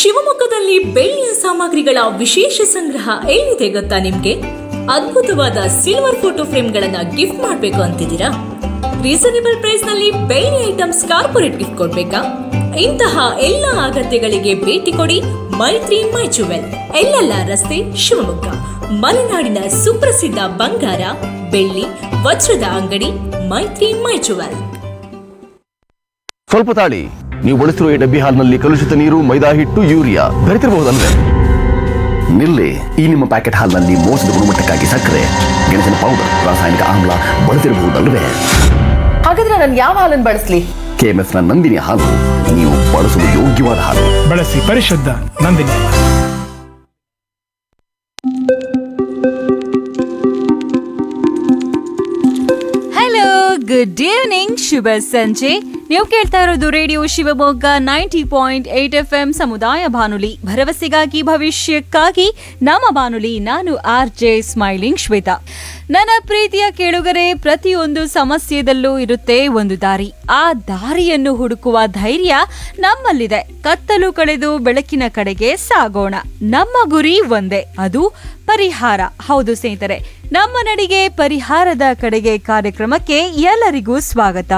ಶಿವಮೊಗ್ಗದಲ್ಲಿ ಬೆಳ್ಳಿಯ ಸಾಮಗ್ರಿಗಳ ವಿಶೇಷ ಸಂಗ್ರಹ ಎಲ್ಲಿದೆ ಗೊತ್ತಾ ನಿಮ್ಗೆ ಅದ್ಭುತವಾದ ಸಿಲ್ವರ್ ಫೋಟೋ ಫ್ರೇಮ್ಗಳನ್ನ ಗಿಫ್ಟ್ ಮಾಡಬೇಕು ಅಂತಿದ್ದೀರಾ ರೀಸನೇಬಲ್ ಪ್ರೈಸ್ ನಲ್ಲಿ ಬೆಳ್ಳಿ ಐಟಮ್ಸ್ ಕಾರ್ಪೊರೇಟ್ ಗಿಫ್ಟ್ ಕೊಡ್ಬೇಕಾ ಇಂತಹ ಎಲ್ಲ ಅಗತ್ಯಗಳಿಗೆ ಭೇಟಿ ಕೊಡಿ ಮೈತ್ರಿ ಮೈ ಜುವೆಲ್ ಎಲ್ಲೆಲ್ಲ ರಸ್ತೆ ಶಿವಮೊಗ್ಗ ಮಲೆನಾಡಿನ ಸುಪ್ರಸಿದ್ಧ ಬಂಗಾರ ಬೆಳ್ಳಿ ವಜ್ರದ ಅಂಗಡಿ ಮೈತ್ರಿ ಮೈ ಜುವೆಲ್ ಸ್ವಲ್ಪ ತಾಳಿ ನೀವು ಬಳಸಿರುವ ಈ ಡಬ್ಬಿ ಹಾಲ್ನಲ್ಲಿ ಕಲುಷಿತ ನೀರು ಮೈದಾ ಹಿಟ್ಟು ಯೂರಿಯಾ ಬೆರೆತಿರಬಹುದಲ್ವೇ ನಿಲ್ಲಿ ಈ ನಿಮ್ಮ ಪ್ಯಾಕೆಟ್ ಹಾಲ್ನಲ್ಲಿ ಮೋಸದ ಗುಣಮಟ್ಟಕ್ಕಾಗಿ ಸಕ್ಕರೆ ಗೆಣಸಿನ ಪೌಡರ್ ರಾಸಾಯನಿಕ ಆಮ್ಲ ಬಳಸಿರಬಹುದಲ್ವೇ ಹಾಗಾದ್ರೆ ನಾನು ಯಾವ ಹಾಲನ್ನು ಬಳಸ್ಲಿ ಕೆಎಂಎಫ್ನ ನಂದಿನಿ ಹಾಲು ನೀವು ಬಳಸಲು ಯೋಗ್ಯವಾದ ಹಾಲು ಬಳಸಿ ಪರಿಶುದ್ಧ ನಂದಿನಿ ಹಲೋ ಗುಡ್ ಈವ್ನಿಂಗ್ ಶುಭ ಸಂಜೆ ನೀವು ಕೇಳ್ತಾ ಇರೋದು radio Shivamogga ninety point eight F M ಸಮುದಾಯ ಬಾನುಲಿ ಭರವಸೆಗಾಗಿ ಭವಿಷ್ಯಕ್ಕಾಗಿ ನಮ್ಮ ಬಾನುಲಿ ನಾನು ಆರ್ ಜೆ ಸ್ಮೈಲಿಂಗ್ ಶ್ವೇತಾ ನನ್ನ ಪ್ರೀತಿಯ ಕೇಳುಗರೆ ಪ್ರತಿಯೊಂದು ಸಮಸ್ಯೆದಲ್ಲೂ ಇರುತ್ತೆ ಒಂದು ದಾರಿ ಆ ದಾರಿಯನ್ನು ಹುಡುಕುವ ಧೈರ್ಯ ನಮ್ಮಲ್ಲಿದೆ ಕತ್ತಲು ಕಳೆದು ಬೆಳಕಿನ ಕಡೆಗೆ ಸಾಗೋಣ ನಮ್ಮ ಗುರಿ ಒಂದೇ ಅದು ಪರಿಹಾರ ಹೌದು ಸ್ನೇಹಿತರೆ ನಮ್ಮ ನಡಿಗೆ ಪರಿಹಾರದ ಕಡೆಗೆ ಕಾರ್ಯಕ್ರಮಕ್ಕೆ ಎಲ್ಲರಿಗೂ ಸ್ವಾಗತ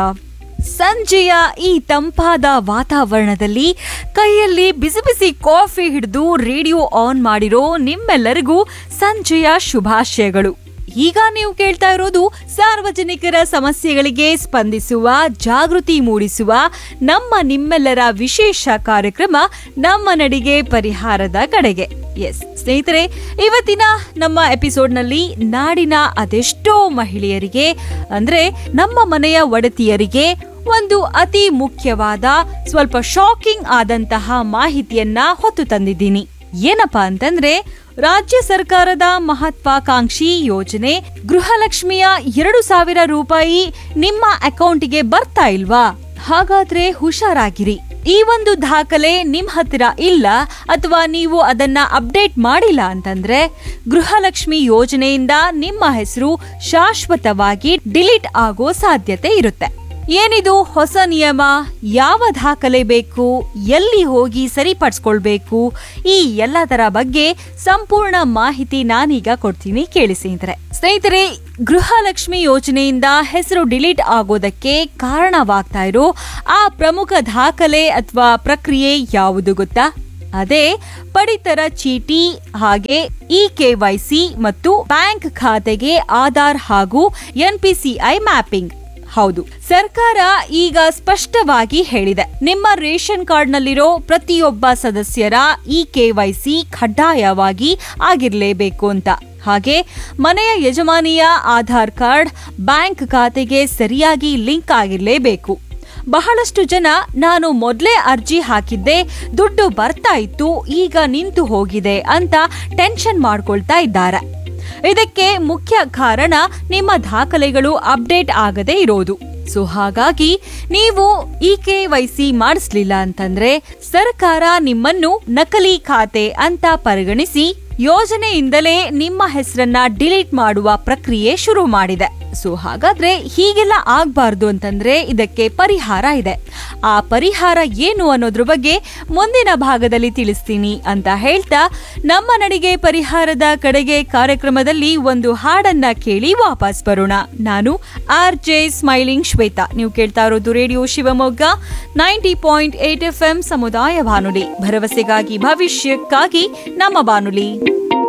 ಸಂಜೆಯ ಈ ತಂಪಾದ ವಾತಾವರಣದಲ್ಲಿ ಕೈಯಲ್ಲಿ ಬಿಸಿ ಬಿಸಿ ಕಾಫಿ ಹಿಡಿದು ರೇಡಿಯೋ ಆನ್ ಮಾಡಿರೋ ನಿಮ್ಮೆಲ್ಲರಿಗೂ ಸಂಜೆಯ ಶುಭಾಶಯಗಳು ಈಗ ನೀವು ಕೇಳ್ತಾ ಇರೋದು ಸಾರ್ವಜನಿಕರ ಸಮಸ್ಯೆಗಳಿಗೆ ಸ್ಪಂದಿಸುವ ಜಾಗೃತಿ ಮೂಡಿಸುವ ನಮ್ಮ ನಿಮ್ಮೆಲ್ಲರ ವಿಶೇಷ ಕಾರ್ಯಕ್ರಮ ನಮ್ಮ ನಡಿಗೆ ಪರಿಹಾರದ ಕಡೆಗೆ ಎಸ್ ಸ್ನೇಹಿತರೆ ಇವತ್ತಿನ ನಮ್ಮ ಎಪಿಸೋಡ್ನಲ್ಲಿ ನಾಡಿನ ಅದೆಷ್ಟೋ ಮಹಿಳೆಯರಿಗೆ ಅಂದ್ರೆ ನಮ್ಮ ಮನೆಯ ಒಡತಿಯರಿಗೆ ಒಂದು ಅತಿ ಮುಖ್ಯವಾದ ಸ್ವಲ್ಪ ಶಾಕಿಂಗ್ ಆದಂತಹ ಮಾಹಿತಿಯನ್ನ ಹೊತ್ತು ತಂದಿದ್ದೀನಿ ಏನಪ್ಪಾ ಅಂತಂದ್ರೆ ರಾಜ್ಯ ಸರ್ಕಾರದ ಮಹತ್ವಾಕಾಂಕ್ಷಿ ಯೋಜನೆ ಗೃಹಲಕ್ಷ್ಮಿಯ ಎರಡು ಸಾವಿರ ರೂಪಾಯಿ ನಿಮ್ಮ ಅಕೌಂಟಿಗೆ ಬರ್ತಾ ಇಲ್ವಾ ಹಾಗಾದ್ರೆ ಹುಷಾರಾಗಿರಿ ಈ ಒಂದು ದಾಖಲೆ ನಿಮ್ ಹತ್ತಿರ ಇಲ್ಲ ಅಥವಾ ನೀವು ಅದನ್ನ ಅಪ್ಡೇಟ್ ಮಾಡಿಲ್ಲ ಅಂತಂದ್ರೆ ಗೃಹಲಕ್ಷ್ಮಿ ಯೋಜನೆಯಿಂದ ನಿಮ್ಮ ಹೆಸರು ಶಾಶ್ವತವಾಗಿ ಡಿಲೀಟ್ ಆಗೋ ಸಾಧ್ಯತೆ ಇರುತ್ತೆ ಏನಿದು ಹೊಸ ನಿಯಮ ಯಾವ ದಾಖಲೆ ಬೇಕು ಎಲ್ಲಿ ಹೋಗಿ ಸರಿಪಡಿಸ್ಕೊಳ್ಬೇಕು ಈ ಎಲ್ಲದರ ಬಗ್ಗೆ ಸಂಪೂರ್ಣ ಮಾಹಿತಿ ನಾನೀಗ ಕೊಡ್ತೀನಿ ಕೇಳಿ ಸ್ನೇಹಿತರೆ ಸ್ನೇಹಿತರೆ ಗೃಹಲಕ್ಷ್ಮಿ ಯೋಜನೆಯಿಂದ ಹೆಸರು ಡಿಲೀಟ್ ಆಗೋದಕ್ಕೆ ಕಾರಣವಾಗ್ತಾ ಇರೋ ಆ ಪ್ರಮುಖ ದಾಖಲೆ ಅಥವಾ ಪ್ರಕ್ರಿಯೆ ಯಾವುದು ಗೊತ್ತಾ ಅದೇ ಪಡಿತರ ಚೀಟಿ ಹಾಗೆ ಇ ಕೆವೈಸಿ ಮತ್ತು ಬ್ಯಾಂಕ್ ಖಾತೆಗೆ ಆಧಾರ್ ಹಾಗೂ ಎನ್ಪಿಸಿಐ ಮ್ಯಾಪಿಂಗ್ ಹೌದು ಸರ್ಕಾರ ಈಗ ಸ್ಪಷ್ಟವಾಗಿ ಹೇಳಿದೆ ನಿಮ್ಮ ರೇಷನ್ ಕಾರ್ಡ್ನಲ್ಲಿರೋ ಪ್ರತಿಯೊಬ್ಬ ಸದಸ್ಯರ ಇ ಕೆವೈಸಿ ಕಡ್ಡಾಯವಾಗಿ ಆಗಿರ್ಲೇಬೇಕು ಅಂತ ಹಾಗೆ ಮನೆಯ ಯಜಮಾನಿಯ ಆಧಾರ್ ಕಾರ್ಡ್ ಬ್ಯಾಂಕ್ ಖಾತೆಗೆ ಸರಿಯಾಗಿ ಲಿಂಕ್ ಆಗಿರ್ಲೇಬೇಕು ಬಹಳಷ್ಟು ಜನ ನಾನು ಮೊದಲೇ ಅರ್ಜಿ ಹಾಕಿದ್ದೆ ದುಡ್ಡು ಬರ್ತಾ ಇತ್ತು ಈಗ ನಿಂತು ಹೋಗಿದೆ ಅಂತ ಟೆನ್ಷನ್ ಮಾಡ್ಕೊಳ್ತಾ ಇದ್ದಾರೆ ಇದಕ್ಕೆ ಮುಖ್ಯ ಕಾರಣ ನಿಮ್ಮ ದಾಖಲೆಗಳು ಅಪ್ಡೇಟ್ ಆಗದೆ ಇರೋದು ಸೊ ಹಾಗಾಗಿ ನೀವು ಇ ಕೆ ವೈಸಿ ಮಾಡಿಸ್ಲಿಲ್ಲ ಅಂತಂದ್ರೆ ಸರ್ಕಾರ ನಿಮ್ಮನ್ನು ನಕಲಿ ಖಾತೆ ಅಂತ ಪರಿಗಣಿಸಿ ಯೋಜನೆಯಿಂದಲೇ ನಿಮ್ಮ ಹೆಸರನ್ನ ಡಿಲೀಟ್ ಮಾಡುವ ಪ್ರಕ್ರಿಯೆ ಶುರು ಮಾಡಿದೆ ಸೊ ಹಾಗಾದ್ರೆ ಹೀಗೆಲ್ಲ ಆಗ್ಬಾರ್ದು ಅಂತಂದ್ರೆ ಇದಕ್ಕೆ ಪರಿಹಾರ ಇದೆ ಆ ಪರಿಹಾರ ಏನು ಅನ್ನೋದ್ರ ಬಗ್ಗೆ ಮುಂದಿನ ಭಾಗದಲ್ಲಿ ತಿಳಿಸ್ತೀನಿ ಅಂತ ಹೇಳ್ತಾ ನಮ್ಮ ನಡಿಗೆ ಪರಿಹಾರದ ಕಡೆಗೆ ಕಾರ್ಯಕ್ರಮದಲ್ಲಿ ಒಂದು ಹಾಡನ್ನ ಕೇಳಿ ವಾಪಸ್ ಬರೋಣ ನಾನು ಆರ್ ಜೆ ಸ್ಮೈಲಿಂಗ್ ಶ್ವೇತಾ ನೀವು ಕೇಳ್ತಾ ಇರೋದು radio Shivamogga ninety point eight F M ಸಮುದಾಯ ಬಾನುಲಿ ಭರವಸೆಗಾಗಿ ಭವಿಷ್ಯಕ್ಕಾಗಿ ನಮ್ಮ ಬಾನುಲಿ